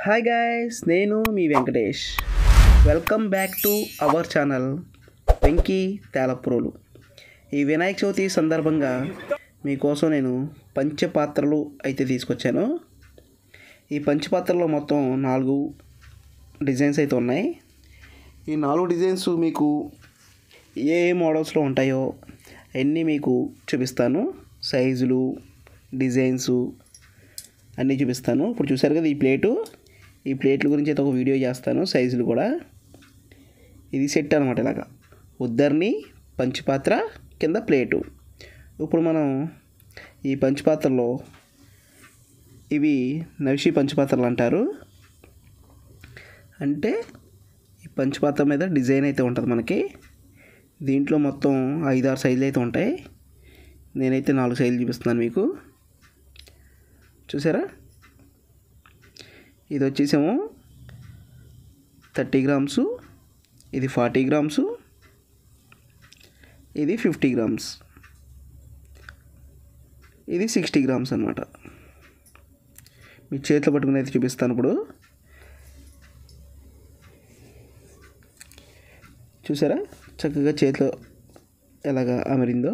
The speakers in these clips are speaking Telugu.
హాయ్ గాయస్ నేను మీ Venkatesh welcome back to our channel Venky Telaprolu ఈ వినాయక చవితి సందర్భంగా మీకోసం నేను పంచపాత్రలు అయితే తీసుకొచ్చాను ఈ పంచపాత్రలో మొత్తం నాలుగు డిజైన్స్ అయితే ఉన్నాయి ఈ నాలుగు డిజైన్స్ మీకు ఏ ఏ మోడల్స్లో ఉంటాయో అన్నీ మీకు చూపిస్తాను సైజులు డిజైన్సు అన్నీ చూపిస్తాను ఇప్పుడు చూసారు కదా ఈ ప్లేటు ఈ ప్లేట్ల గురించి అయితే ఒక వీడియో చేస్తాను సైజులు కూడా ఇది సెట్ అనమాట ఇలాగా ఉద్దర్ని పంచపాత్ర కింద ప్లేటు ఇప్పుడు మనం ఈ పంచపాత్రలో ఇవి నవిషి పంచపాత్రలు అంటారు అంటే ఈ పంచపాత్ర మీద డిజైన్ అయితే ఉంటుంది మనకి దీంట్లో మొత్తం ఐదు ఆరు సైజులు అయితే ఉంటాయి నేనైతే నాలుగు సైజులు చూపిస్తున్నాను మీకు చూసారా ఇది వచ్చేసేమో థర్టీ గ్రామ్స్ ఇది ఫార్టీ గ్రామ్స్ ఇది ఫిఫ్టీ గ్రామ్స్ ఇది సిక్స్టీ గ్రామ్స్ అనమాట మీ చేతిలో పట్టుకుని అయితే చూపిస్తాను ఇప్పుడు చూసారా చక్కగా చేతిలో ఎలాగా అమరిందో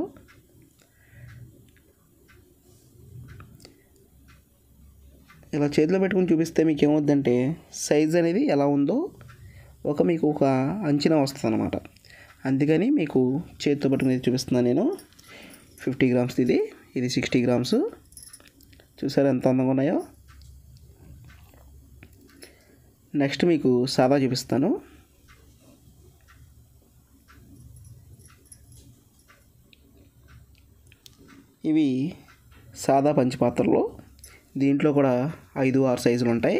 ఇలా చేతిలో పెట్టుకుని చూపిస్తే మీకు ఏమవుద్దంటే సైజ్ అనేది ఎలా ఉందో ఒక మీకు ఒక అంచనా వస్తుంది అనమాట అందుకని మీకు చేతితో పట్టుకుని చూపిస్తున్నాను నేను ఫిఫ్టీ గ్రామ్స్ ఇది ఇది సిక్స్టీ గ్రామ్స్ చూసారా ఎంత అందంగా ఉన్నాయో నెక్స్ట్ మీకు సాదా చూపిస్తాను ఇవి సాదా పంచపాత్రలు దీంట్లో కూడా ఐదు ఆరు సైజులు ఉంటాయి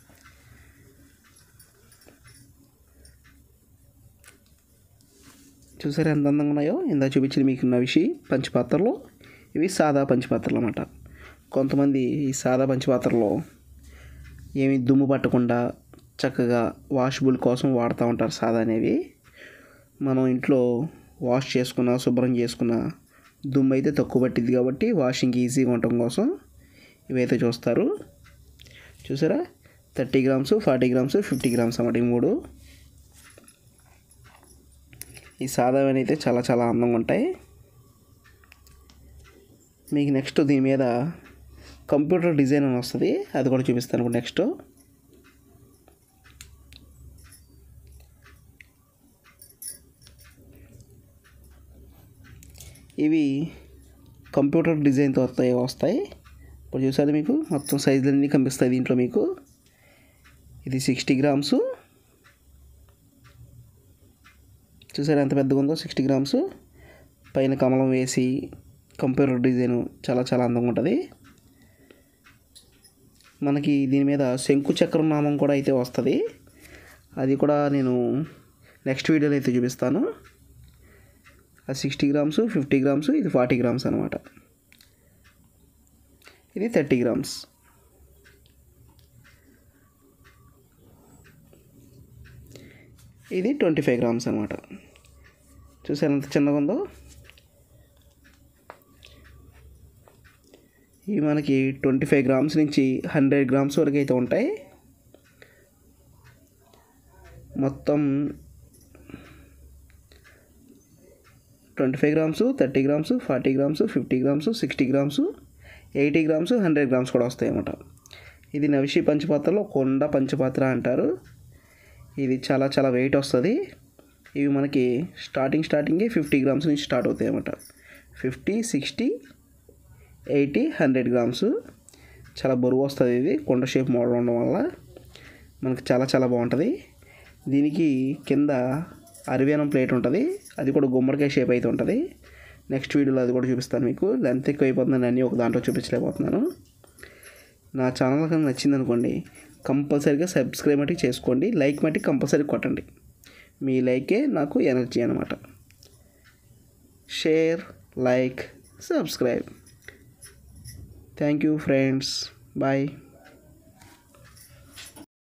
చూసారా ఎంత అందంగా ఉన్నాయో ఇందా చూపించింది మీకు నవిషి పంచపాత్రలు ఇవి సాదా పంచపాత్రలు అన్నమాట కొంతమంది ఈ సాదా పంచపాత్రలో ఏమి దుమ్ము పట్టకుండా చక్కగా వాషబుల్ కోసం వాడుతూ ఉంటారు సాదా అనేవి మనం ఇంట్లో వాష్ చేసుకున్న శుభ్రం చేసుకున్న దుమ్ము అయితే తక్కువ పట్టింది కాబట్టి వాషింగ్ ఈజీగా ఉండటం కోసం ఇవైతే చూస్తారు చూసారా thirty grams forty grams fifty grams అన్నమాట ఈ మూడు ఈ సాదావని అయితే చాలా చాలా అందంగా ఉంటాయి మీకు నెక్స్ట్ దీని మీద కంప్యూటర్ డిజైన్ అని వస్తుంది అది కూడా చూపిస్తాను ఇప్పుడు నెక్స్ట్ ఇవి కంప్యూటర్ డిజైన్తో వస్తాయి వస్తాయి ఇప్పుడు చూసారు మీకు మొత్తం సైజులన్నీ కనిపిస్తాయి దీంట్లో మీకు ఇది సిక్స్టీ గ్రామ్స్ చూసారు ఎంత పెద్దగా ఉందో సిక్స్టీ గ్రామ్స్ పైన కమలం వేసి కంప్యూటర్ డిజైన్ చాలా చాలా అందంగా ఉంటుంది మనకి దీని మీద శంకు చక్రం నామం కూడా అయితే వస్తుంది అది కూడా నేను నెక్స్ట్ వీడియోలో అయితే చూపిస్తాను అది సిక్స్టీ గ్రామ్స్ ఫిఫ్టీ గ్రామ్స్ ఇది ఫార్టీ గ్రామ్స్ అనమాట ఇది థర్టీ గ్రామ్స్ ఇది ట్వంటీ ఫైవ్ గ్రామ్స్ అనమాట చూసారు ఎంత చిన్నగా ఉందో ఇవి మనకి ట్వంటీ ఫైవ్ గ్రామ్స్ నుంచి హండ్రెడ్ గ్రామ్స్ వరకు అయితే ఉంటాయి మొత్తం twenty five grams thirty grams forty grams fifty grams sixty grams eighty grams hundred grams కూడా వస్తాయి అన్నమాట ఇది నవిషి పంచపాత్రలో కొండ పంచపాత్ర అంటారు ఇది చాలా చాలా వెయిట్ వస్తుంది ఇవి మనకి స్టార్టింగ్ స్టార్టింగే ఫిఫ్టీ గ్రామ్స్ నుంచి స్టార్ట్ అవుతాయి అన్నమాట fifty sixty eighty hundred grams చాలా బరువు వస్తుంది ఇది కొండ షేప్ మోడల్ ఉండడం వల్ల మనకి చాలా చాలా బాగుంటుంది దీనికి కింద అరివేనం ప్లేట్ ఉంటుంది అది కూడా గుమ్మడికాయ షేప్ అయితే ఉంటుంది నెక్స్ట్ వీడియోలో అది కూడా చూపిస్తాను మీకు లెంత్ ఎక్కువ అయిపోతుందని అన్నీ ఒక దాంట్లో చూపించలేకపోతున్నాను నా ఛానల్ కనుక నచ్చింది అనుకోండి కంపల్సరీగా సబ్స్క్రైబ్ మట్టి చేసుకోండి లైక్ మట్టి కంపల్సరీ కొట్టండి మీ లైకే నాకు ఎనర్జీ అనమాట share like subscribe thank you friends bye